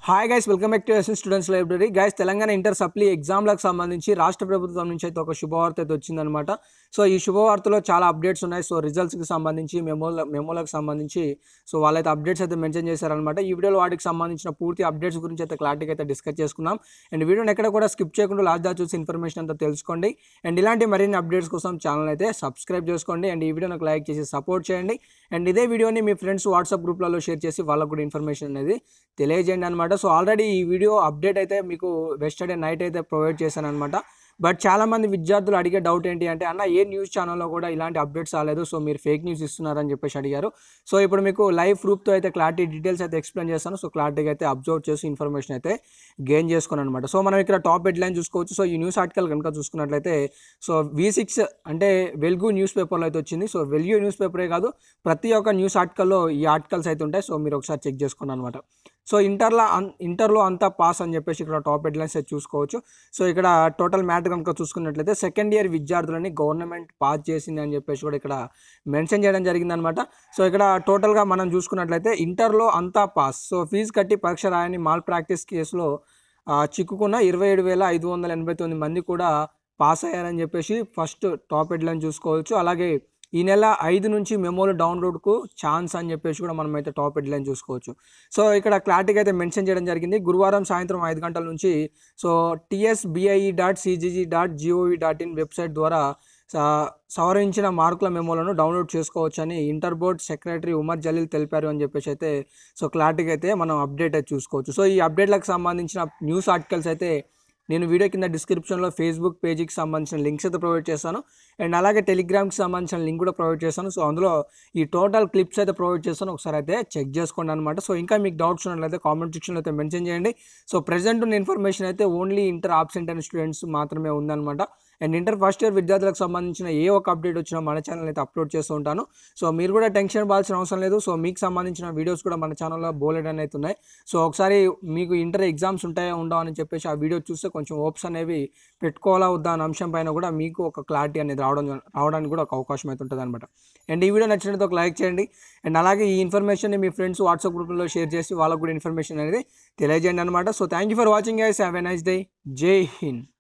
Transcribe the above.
hi guys welcome back to SN students library guys Telangana inter supply ఎగ్జామ్లకు సంబంధించి రాష్ట్ర ప్రభుత్వం నుంచి అయితే ఒక శుభవార్త అయితే వచ్చిందనమాట సో ఈ శుభవార్తలో చాలా అప్డేట్స్ ఉన్నాయి సో రిజల్ట్స్కి సంబంధించి మెమోల మెమోలకు సంబంధించి సో వాళ్ళైతే అప్డేట్స్ అయితే మెన్షన్ చేశారనమాట ఈ వీడియోలో వాటికి సంబంధించిన పూర్తి అప్డేట్స్ గురించి అయితే క్లారిటీగా అయితే డిస్కస్ చేసుకున్నాం అండ్ వీడియోని ఎక్కడ కూడా స్కిప్ చేయకుండా లాస్ట్ దా చూసి ఇన్ఫర్మేషన్ అంతా తెలుసుకోండి అండ్ ఇలాంటి మరిన్ని అప్డేట్స్ కోసం ఛానల్ అయితే సబ్స్క్రైబ్ చేసుకోండి అండ్ ఈ వీడియోని లైక్ చేసి సపోర్ట్ చేయండి అండ్ ఇదే వీడియోని మీ ఫ్రెండ్స్ వాట్సాప్ గ్రూప్లలో షేర్ చేసి వాళ్ళకు కూడా ఇన్ఫర్మేషన్ అనేది తెలియజేయండి అనమాట సో ఆల్రెడీ ఈ వీడియో అప్డేట్ అయితే మీకు వెస్టర్డే నైట్ అయితే ప్రొవైడ్ చేశాను అనమాట బట్ చాలామంది విద్యార్థులు అడిగే డౌట్ ఏంటి అంటే అన్న ఏ న్యూస్ ఛానల్లో కూడా ఇలాంటి అప్డేట్స్ రాలేదు సో మీరు ఫేక్ న్యూస్ ఇస్తున్నారని చెప్పేసి అడిగారు సో ఇప్పుడు మీకు లైవ్ ప్రూఫ్తో అయితే క్లారిటీ డీటెయిల్స్ అయితే ఎక్స్ప్లెయిన్ చేస్తాను సో క్లారిటీగా అయితే అబ్జర్వ్ చేసి ఇన్ఫర్మేషన్ అయితే గెయిన్ చేసుకున్నాను అనమాట సో మనం ఇక్కడ టాప్ హెడ్లైన్ చూసుకోవచ్చు సో ఈ న్యూస్ ఆర్టికల్ కనుక చూసుకున్నట్లయితే సో వి సిక్స్ అంటే వెలుగు న్యూస్ పేపర్లో అయితే వచ్చింది సో వెలుగు న్యూస్ పేపరే కాదు ప్రతి ఒక్క న్యూస్ ఆర్టికల్లో ఈ ఆర్టికల్స్ అయితే ఉంటాయి సో మీరు ఒకసారి చెక్ చేసుకోండి అనమాట సో ఇంటర్లో అన్ ఇంటర్లో అంతా పాస్ అని చెప్పేసి ఇక్కడ టాప్ హెడ్లైన్స్ అయితే చూసుకోవచ్చు సో ఇక్కడ టోటల్ మ్యాటర్ కనుక చూసుకున్నట్లయితే సెకండ్ ఇయర్ విద్యార్థులని గవర్నమెంట్ పాస్ చేసింది అని చెప్పేసి కూడా ఇక్కడ మెన్షన్ చేయడం జరిగిందనమాట సో ఇక్కడ టోటల్గా మనం చూసుకున్నట్లయితే ఇంటర్లో అంతా పాస్ సో ఫీజు కట్టి పరీక్ష రాయని మాల్ ప్రాక్టీస్ కేసులో ఆ, చిక్కుకున్న ఇరవై ఏడు వేల ఐదు వందల ఎనభై తొమ్మిది మంది కూడా పాస్ అయ్యారని చెప్పేసి ఫస్ట్ టాప్ హెడ్లైన్ చూసుకోవచ్చు అలాగే ఈ నెల ఐదు నుంచి మెమోలు డౌన్లోడ్కు ఛాన్స్ అని చెప్పేసి కూడా మనం అయితే టాప్ హెడ్లైన్ చూసుకోవచ్చు సో ఇక్కడ క్లారిటీగా అయితే మెన్షన్ చేయడం జరిగింది గురువారం సాయంత్రం ఐదు గంటల నుంచి so TSBIE dot CGG dot GOV dot in website ద్వారా స- సవరించిన మార్కుల మెమోలను డౌన్లోడ్ చేసుకోవచ్చని inter board secretary Umar Jaleel తెలిపారు అని చెప్పేసి అయితే సో క్లారిటీగా అయితే మనం అప్డేట్ అయితే చూసుకోవచ్చు సో ఈ అప్డేట్లకు సంబంధించిన న్యూస్ ఆర్టికల్స్ అయితే నేను వీడియో కింద డిస్క్రిప్షన్లో ఫేస్బుక్ పేజీకి సంబంధించిన లింక్స్ అయితే ప్రొవైడ్ చేస్తాను అండ్ అలాగే టెలిగ్రామ్కి సంబంధించిన లింక్ కూడా ప్రొవైడ్ చేస్తాను సో అందులో ఈ టోటల్ క్లిప్స్ అయితే ప్రొవైడ్ చేస్తాను ఒకసారి అయితే చెక్ చేసుకోండి అనమాట సో ఇంకా మీకు డౌట్స్ ఉన్నట్లయితే కామెంట్ సెక్షన్లో అయితే మెన్షన్ చేయండి సో ప్రజెంట్ ఉన్న ఇన్ఫర్మేషన్ అయితే ఓన్లీ ఇంటర్ ఆబ్సెంట్ అయిన స్టూడెంట్స్ మాత్రమే ఉందన్నమాట అండ్ ఇంటర్ ఫస్ట్ ఇయర్ విద్యార్థులకు సంబంధించిన ఏ ఒక్క అప్డేట్ వచ్చినా మన ఛానల్ అయితే అప్లోడ్ చేస్తూ ఉంటాను సో మీరు కూడా టెన్షన్ పడాల్సిన అవసరం లేదు సో మీకు సంబంధించిన వీడియోస్ కూడా మన ఛానల్లో బోలెడ్ అని అయితే ఉన్నాయి సో ఒకసారి మీకు ఇంటర్ ఎగ్జామ్స్ ఉంటాయా ఉండవు అని చెప్పేసి ఆ వీడియో చూస్తే కొంచెం ఓప్స్ అనేవి పెట్టుకోవాలా వద్దా అనే అంశం పైన కూడా మీకు ఒక క్లారిటీ అనేది రావడం రావడానికి కూడా ఒక అవకాశం అయితే ఉంటుంది అనమాట అండ్ ఈ వీడియో నచ్చినట్టు ఒక లైక్ చేయండి అండ్ అలాగే ఈ ఇన్ఫర్మేషన్ని మీ ఫ్రెండ్స్ వాట్సాప్ గ్రూప్లో షేర్ చేసి వాళ్ళకు కూడా ఇన్ఫర్మేషన్ అనేది తెలియజేయండి అనమాట so thank you for watching guys have a nice day జై హింద్